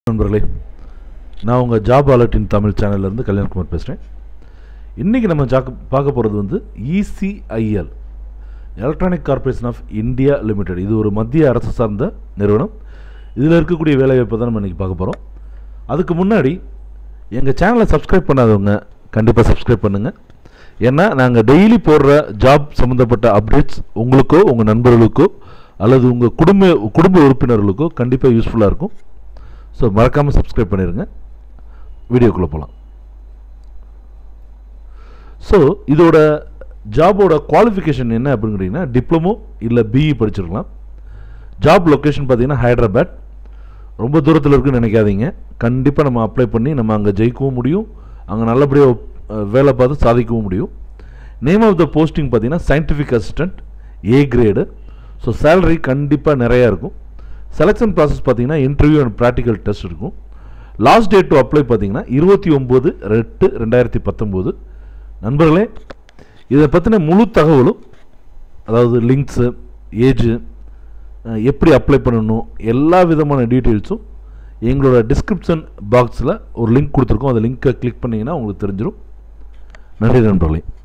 நண்பர்களே நான் உங்கள் ஜாப் அலர்ட்டின் தமிழ் சேனல்லேருந்து கல்யாண்குமார் பேசுகிறேன் இன்றைக்கி நம்ம ஜாக்க பார்க்க போகிறது வந்து E C I L electronic corporation of India limited இது ஒரு மத்திய அரசு சார்ந்த நிறுவனம் இதில் இருக்கக்கூடிய வேலைவாய்ப்பை தான் நம்ம இன்றைக்கி பார்க்க போகிறோம் அதுக்கு முன்னாடி எங்கள் சேனலை சப்ஸ்கிரைப் பண்ணாதவங்க கண்டிப்பாக சப்ஸ்கிரைப் பண்ணுங்கள் ஏன்னா நாங்கள் டெய்லி போடுற ஜாப் சம்மந்தப்பட்ட அப்டேட்ஸ் உங்களுக்கோ உங்கள் நண்பர்களுக்கோ அல்லது உங்கள் குடும்ப குடும்ப உறுப்பினர்களுக்கோ கண்டிப்பாக யூஸ்ஃபுல்லாக இருக்கும் ஸோ மறக்காமல் சப்ஸ்கிரைப் பண்ணிடுங்க வீடியோக்குள்ளே போகலாம் ஸோ இதோட ஜாபோட குவாலிஃபிகேஷன் என்ன அப்படின்னு கேட்டிங்கன்னா டிப்ளமோ இல்லை பிஇ படிச்சிருக்கலாம் ஜாப் லொக்கேஷன் பார்த்தீங்கன்னா ஹைதராபாத் ரொம்ப தூரத்தில் இருக்குன்னு நினைக்காதீங்க கண்டிப்பாக நம்ம அப்ளை பண்ணி நம்ம அங்கே ஜெயிக்கவும் முடியும் அங்கே நல்லபடியாக அஹ், வேலை பார்த்து சாதிக்கவும் முடியும் நேம் ஆஃப் த போஸ்டிங் பார்த்தீங்கன்னா scientific assistant A grade so salary கண்டிப்பாக நிறையா இருக்கும் செலெக்ஷன் ப்ராசஸ் பார்த்தீங்கன்னா இன்டர்வியூ அண்ட் ப்ராக்டிக்கல் டெஸ்ட் இருக்கும் லாஸ்ட் டேட் டு அப்ளை பார்த்தீங்கன்னா இருபத்தி ஒம்பது ரெட்டு ரெண்டாயிரத்தி பத்தொம்போது நண்பர்களே இதை பற்றின முழு தகவலும் அதாவது லிங்க்ஸு ஏஜு எப்படி அப்ளை பண்ணணும் எல்லா விதமான டீட்டெயில்ஸும் எங்களோட டிஸ்கிரிப்ஷன் பாக்ஸில் ஒரு லிங்க் கொடுத்துருக்கோம் அந்த லிங்க்கை கிளிக் பண்ணிங்கன்னா உங்களுக்கு தெரிஞ்சிடும் நன்றி நண்பர்களே